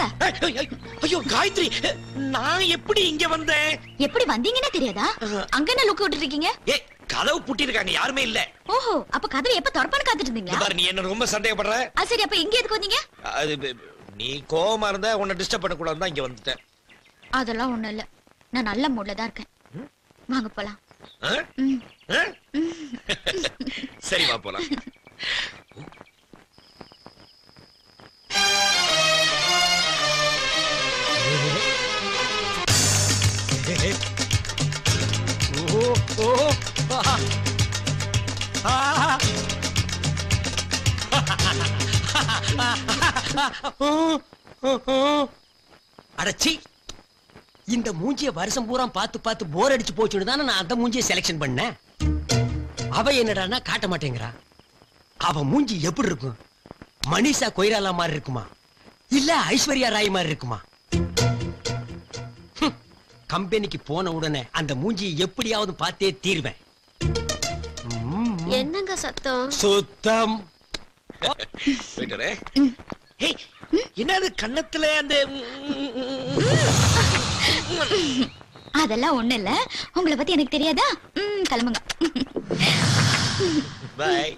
ஐயோ காயத்ரி நான் எப்படி இங்க வந்தேன் எப்படி வந்தீங்கன்னே தெரியாதா அங்க என்ன லுக் விட்டு இருக்கீங்க ஏ கதவு பூட்டி இருக்காங்க யாருமே இல்ல ஓஹோ அப்ப கதவை எப்ப திறப்பான்னு காத்துட்டு இங்க இருந்தீங்களா பாரு நீ என்ன ரொம்ப சந்தேகப்படுற ஆ, சரி அப்ப இங்க எதுக்கு வந்தீங்க அது ப- நீ கோவமா இருந்தா உன்னை டிஸ்டர்ப் பண்ணக்கூடாது தான் இங்க வந்துட்டேன் அதெல்லாம் ஒண்ணும் இல்ல நான் நல்ல மூட்ல தான் இருக்கேன் வாங்க போலாம் ஆ? ம். ஆ? சரி வா போலாம் அடச்சி இந்த மூஞ்சிய வருஷம் பூரா பார்த்து பார்த்து போர் அடிச்சு போச்சுன்னு தானே நான் அந்த மூஞ்சிய செலக்ஷன் பண்ணேன் அவ என்னடான்னா காட்ட மாட்டேங்கிறா அவ மூஞ்சி எப்படி இருக்கும் மனிஷா கொய்ராலா மாதிரி இருக்குமா இல்ல ஐஸ்வர்யா ராய் மாதிரி இருக்குமா ஹம், கம்பெனிக்கு போன உடனே அந்த மூஞ்சியை எப்படியாவது பார்த்தே தீர்வேன் ம், என்னங்க சத்தம் சுத்தம் போயிட்டு வரேன். ஏய், என்னது கன்னத்துல அந்த அதெல்லாம் ஒண்ணு இல்ல உங்களை பத்தி எனக்கு தெரியாதா ம், கிளம்புங்க பாய்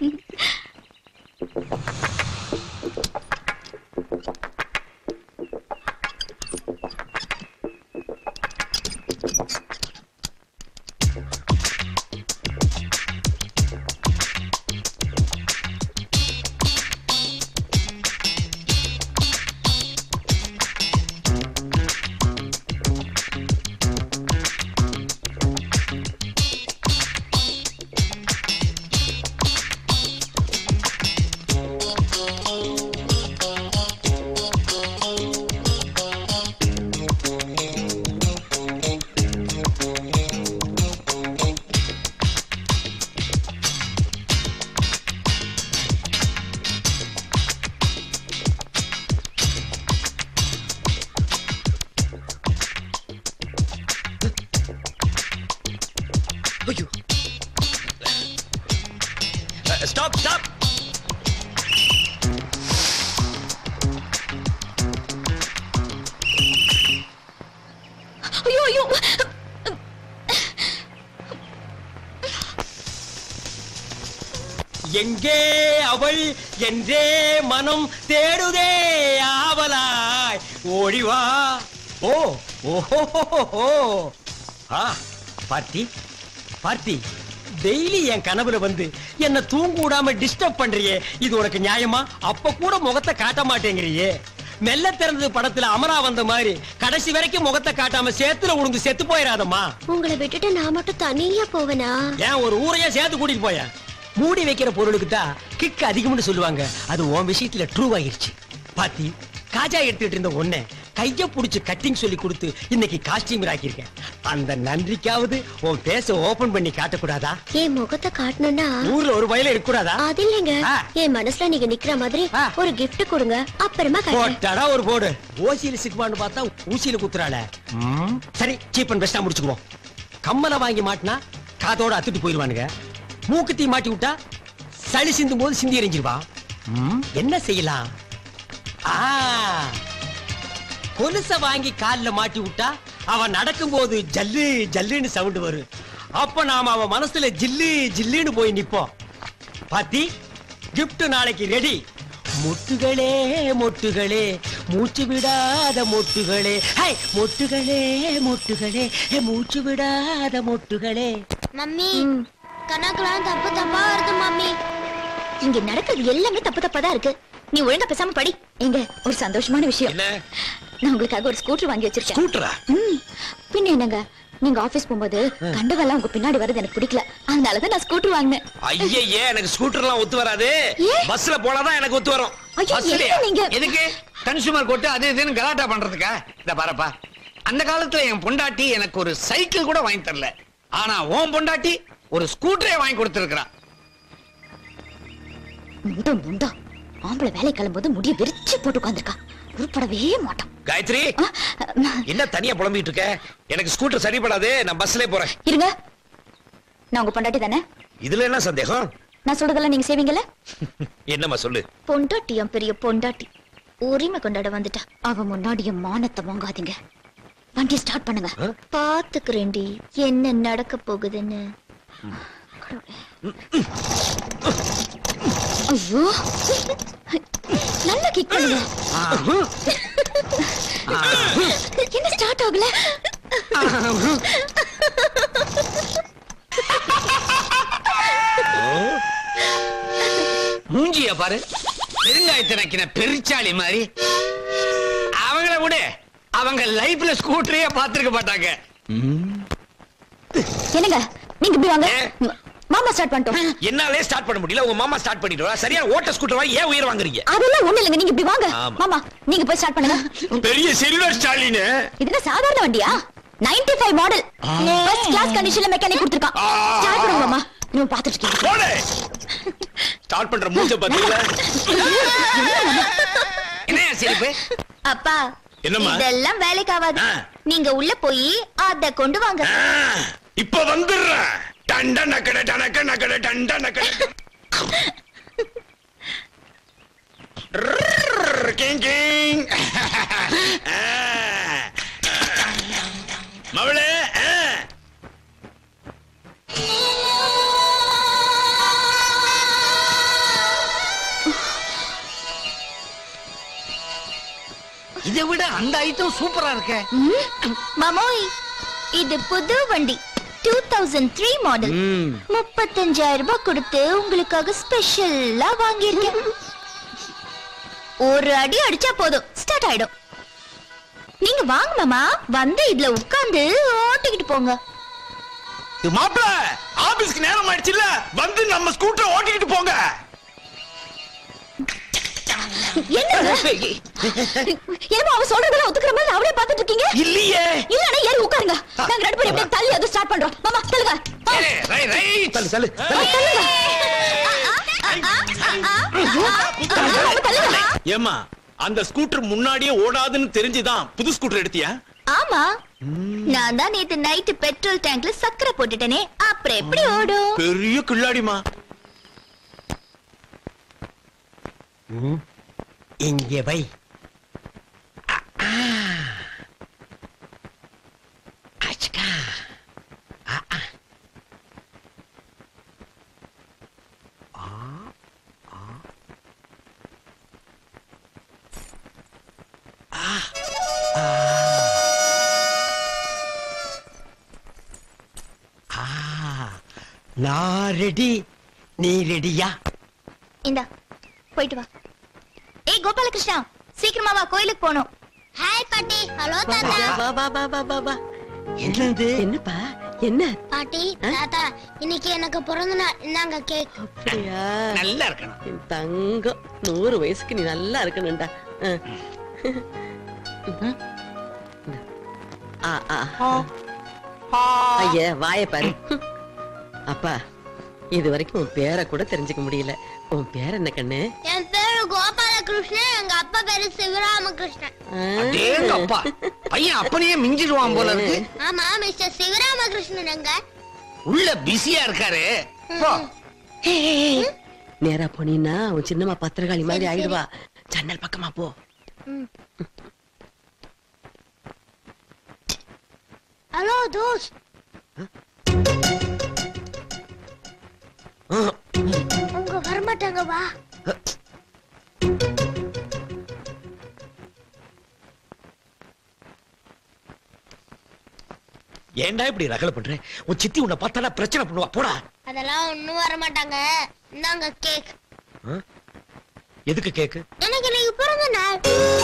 ஐயோ ஸ்டாப் ஸ்டாப் ஐயோ ஐயோ எங்கே அவள் என்றே மனம் தேடுதே ஆவலாய் ஓடிவா ஓ ஓஹோ ஆ பார்த்தி பார்த்தி டெய்லி என் கனவுல வந்து என்ன தூங்க விடாம டிஸ்டர்ப் பண்றியே இது உனக்கு நியாயமா அப்ப கூட முகத்தை காட்ட மாட்டேங்கிறியே மெல்ல திறந்தது படத்துல அமரா வந்த மாதிரி கடைசி வரைக்கும் முகத்தை காட்டாம சேத்துல உழுந்து செத்து போயிடாதம்மா உங்களை விட்டுட்டு நான் மட்டும் தனியா போவேனா ஏன் ஒரு ஊரையே சேர்த்து கூட்டிட்டு போய மூடி வைக்கிற பொருளுக்கு தான் கிக் அதிகம்னு சொல்லுவாங்க அது உன் விஷயத்துல ட்ரூ ஆயிருச்சு பாத்தி காஜா எடுத்துட்டு இருந்த ஒன்ன கைய புடிச்சு கட்டிங் சொல்லி கொடுத்து இன்னைக்கு காஸ்டியூமர் ஆக்கியிருக்கேன் அந்த நன்றிக்காவது உன் பேச ஓபன் பண்ணி காட்டக்கூடாதா என் முகத்தை காட்டணும்னா ஊர்ல ஒரு வயல இருக்கக்கூடாதா அது இல்லைங்க ஆ. என் மனசுல நீங்க நிக்கிற மாதிரி ஆ. ஒரு gift கொடுங்க அப்புறமா காட்டுறேன் போட்டாடா ஒரு போடு ஓசியில சிக்குவான்னு பார்த்தா ஊசியில குத்துறாள ம், சரி சீப் அண்ட் பெஸ்டா முடிச்சுக்குவோம் கம்மலை வாங்கி மாட்டினா காதோட அத்துட்டு போயிருவானுங்க மூக்குத்தி மாட்டி விட்டா சளி சிந்தும் போது சிந்தி எறிஞ்சிருவா ம், என்ன செய்யலாம் ஆ கொலுச வாங்கி கால்ல மாட்டி விட்டா அவன் நடக்கும்போது ஜல்லு ஜல்லுன்னு சவுண்ட் வரும் அப்ப நாம அவன் மனசுல ஜில்லு ஜில்லுன்னு போய் நிப்போம் பாத்தி gift நாளைக்கு ரெடி மொட்டுகளே மொட்டுகளே மூச்சு விடாத மொட்டுகளே ஹை மொட்டுகளே மொட்டுகளே ஹே, மூச்சு விடாத மொட்டுகளே மம்மி கணக்கெல்லாம் தப்பு தப்பா வருது மம்மி இங்க நடக்கிறது எல்லாமே தப்பு தப்பா தான் இருக்கு நீ ஒழுங்கா பேசாம படி எங்க ஒரு சந்தோஷமான விஷயம் என்ன நான் உங்களுக்காக ஒரு ஸ்கூட்டர் வாங்கி வச்சிருக்கேன் ஸ்கூட்டரா ம், பின்ன என்னங்க நீங்க ஆபீஸ் போகும்போது கண்டவெல்லாம் உங்க பின்னாடி வரது எனக்கு பிடிக்கல அதனாலதான் நான் ஸ்கூட்டர் வாங்கினேன் ஐயே எனக்கு ஸ்கூட்டர்லாம் ஒத்து வராது ஏன்? பஸ்ல போனாதான் எனக்கு ஒத்து வரும் ஐயோ, பஸ்லயா? என்ன நீங்க எதுக்கு கன்சூமர் கோர்ட்டு அது இதுன்னு கலாட்டா பண்றதுக்கா இந்த பாருப்பா அந்த காலத்துல என் பொண்டாட்டி எனக்கு ஒரு சைக்கிள் கூட வாங்கி தரல ஆனா உன் பொண்டாட்டி ஒரு ஸ்கூட்டரே வாங்கி கொடுத்திருக்கிறா முண்டா முண்டா ஆம்பளை வேலை கிளம்பும்போது முடிய விரிச்சு போட்டு உட்காந்துருக்கா உருப்படவே மாட்டான் காயத்ரி ஆ, அஹ், என்ன தனியா புலம்பிட்டு இருக்க எனக்கு ஸ்கூட்டர் சரிப்படாது நான் பஸ்லயே போறேன் இருங்க நான் உங்க பொண்டாட்டி தானே இதுல என்ன சந்தேகம் நான் சொல்றதெல்லாம் நீங்க செய்வீங்கல்ல என்னம்மா சொல்லு பொண்டாட்டி என் பெரிய பொண்டாட்டி உரிமை கொண்டாட வந்துட்டா அவ முன்னாடி என் மானத்தை வாங்காதீங்க வண்டி ஸ்டார்ட் பண்ணுங்க பாத்துக்கிறேன்டி என்ன நடக்க போகுதுன்னு ஐயோ நல்லா கிக் பண்ணுங்க என்ன ஸ்டார்ட் ஆகல மூஞ்சிய பாரு பெருங்காயத்தை நக்கின பெருச்சாளி மாதிரி அவங்கள விட அவங்க லைஃப்ல ஸ்கூட்டரையே பார்த்திருக்க மாட்டாங்க என்னங்க நீங்க இப்படி வாங்க ஏ? ம- மாமா ஸ்டார்ட் பண்ணிட்டோம் என்னாலே ஸ்டார்ட் பண்ண முடியல உங்க மாமா ஸ்டார்ட் பண்ணிடுவா சரியான ஓட்ட ஸ்கூட்டர் வாங்கி ஏன் உயிர் வாங்குறீங்க அதெல்லாம் ஒண்ணு இல்லைங்க நீங்க இப்படி வாங்க ஆமா. மாமா நீங்க போய் ஸ்டார்ட் பண்ணுங்க பெரிய சில்வர் ஸ்டாலின் இது என்ன சாதாரண வண்டியா 95 ஃபைவ் மாடல் ஃபர்ஸ்ட் கிளாஸ் கண்டிஷன்ல மெக்கானிக் கொடுத்துருக்கான் ஆ. ஸ்டார்ட் பண்ணுங்க மாமா நீங்க பாத்துட்டு இருக்கீங்க போடு ஸ்டார்ட் பண்ற மூஞ்ச பாத்தீங்களா என்னையா சிரிப்பு அப்பா என்னம்மா? இதெல்லாம் வேலைக்கு ஆகாது ஆ. நீங்க உள்ள போய் அத கொண்டு வாங்க இப்ப வந்துடுறேன் டண்ட நக்கட டனக்க நக்கட டண்ட நக்கட கிங் கிங் ஆ. மவளே ஆ. இதை விட அந்த ஐட்டம் சூப்பரா இருக்க மாமோய் இது புது வண்டி டூ தௌசண்ட் த்ரீ மாடல் முப்பத்தஞ்சாயிரம் ரூபாய் கொடுத்து உங்களுக்காக ஸ்பெஷலா வாங்கியிருக்கேன் ஒரு அடி அடிச்சா போதும் ஸ்டார்ட் ஆயிடும் நீங்க வாங்க மாமா வந்து இதுல உட்கார்ந்து ஓட்டிக்கிட்டு போங்க மாப்பிள ஆபீஸ்க்கு நேரம் ஆயிடுச்சுல்ல வந்து நம்ம ஸ்கூட்டர் ஓட்டிக்கிட்டு போங்க என்னங்க ஏமா அவ சொல்றதெல்லாம் ஒத்துக்கிற மாதிரி அவளே பாத்துட்டு இருக்கீங்க இல்லையே இல்லன்னா ஏறி உட்காருங்க நாங்க ரெண்டு பேரும் இப்படியே தள்ளி அது ஸ்டார்ட் பண்றோம் மாமா தள்ளுங்க ஆ, ஏய், ரை- ரைட். தள்ளு தள்ளு ஆ, தள்ளுங்க ஐயோ, மாமா, தள்ளுங்க ஏமா அந்த ஸ்கூட்டர் முன்னாடியே ஓடாதுன்னு தெரிஞ்சுதான் புது ஸ்கூட்டர் எடுத்தியா ஆமா நான் தான் நேத்து நைட்டு பெட்ரோல் டேங்க்ல சக்கரை போட்டுட்டேனே அப்புறம் எப்படி ஓடும் பெரிய கில்லாடிமா இங்கே வை நான் ரெடி நீ ரெடியா இந்தா போயிட்டு வா ஏய் கோபாலகிருஷ்ணா சீக்கிரமா வா கோயிலுக்கு போகணும் ஹாய் பாட்டி ஹலோ தாத்தா வா வா வா வா வா வா என்னது என்னப்பா என்ன பாட்டி தாத்தா இன்னைக்கு எனக்கு பிறந்த நாள் இந்தாங்க கேக் அப்படியா நல்லா இருக்கணும் என் தங்கம் நூறு வயசுக்கு நீ நல்லா இருக்கணும்டா ஆ. ஆ, ஆ. ஐய வாய பாரு அப்பா இது வரைக்கும் உன் பேரை கூட தெரிஞ்சுக்க முடியல உன் பேர் என்ன கண்ணு என் பேரு கோபாலகிருஷ்ணன் எங்க அப்பா பேரு சிவராமகிருஷ்ணன் ஆ. அடேங்க அப்பா பையன் அப்பனையே மிஞ்சிடுவான் போல இருக்கு ஆமா மிஸ்டர் சிவராமகிருஷ்ணன் எங்க உள்ள பிஸியா இருக்காரு போ. நேரா போனீன்னா உன் சின்னம்மா பத்திரகாளி மாதிரி ஆயிடுவா ஜன்னல் பக்கமா போ ஹலோ தோஸ் உங்க வரமாட்டாங்க வா ஏன்டா இப்படி ரகல பண்ற உன் சித்தி உன்னை பார்த்தாடா பிரச்சனை பண்ணுவா போடா அதெல்லாம் ஒண்ணும் வர மாட்டாங்க இந்தாங்க கேக் எதுக்கு கேக்கு எனக்கு இன்னைக்கு பிறந்த நாள்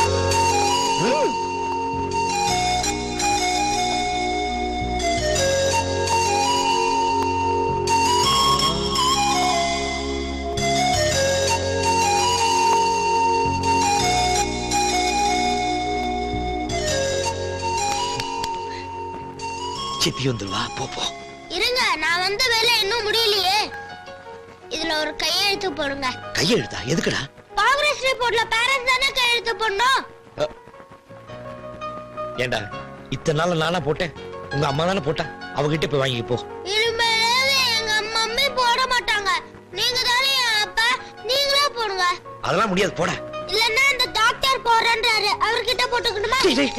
சித்தி வந்துருவா போ போ இருங்க நான் வந்த வேலை இன்னும் முடியலையே இதுல ஒரு கையெழுத்து போடுங்க கையெழுத்தா எதுக்குடா காங்கிரஸ் ரிப்போர்ட்ல பேரண்ட்ஸ் தானே கையெழுத்து போடணும் ஏண்டா இத்தனை நாள் நானா போட்டேன் உங்க அம்மா தானே போட்டா அவகிட்ட போய் வாங்கி போ இனிமேலாவது எங்க மம்மி போட மாட்டாங்க நீங்க தானே என் அப்பா நீங்களே போடுங்க அதெல்லாம் முடியாது போடா இல்லன்னா இந்த டாக்டர் போட போறேன்றாரு அவர்கிட்ட போட்டுக்கணுமா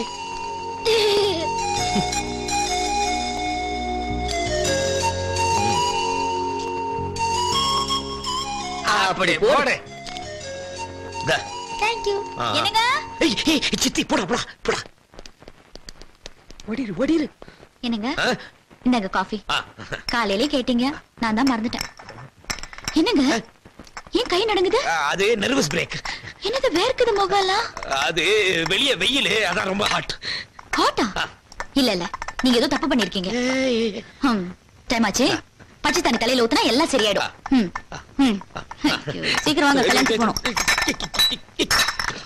அப்படி போடு இந்தா. தேங்க்யூ ஆ. என்னங்க ஏய், ஏய், சித்தி போடா போடா போடா ஓடிரு ஓடிரு என்னங்க ஆ? இந்தாங்க காஃபி ஆ. காலையிலே கேட்டீங்க நான் தான் மறந்துட்டேன் என்னங்க ஏன் கை நடுங்குது அது நர்வஸ் பிரேக் என்னது வேர்க்குது முகம்லாம் அது வெளிய வெயில் அதான் ரொம்ப ஹாட் ஹாட்டா இல்ல இல்ல நீங்க ஏதோ தப்பு பண்ணிருக்கீங்க ஹம் டைம் ஆச்சு பச்சை தண்ணி தலையில ஊத்துனா எல்லாம் சரியாயிடும் ம், ம். ஐயோ, சீக்கிரம் வாங்க கல்யாணத்துக்கு போகணும்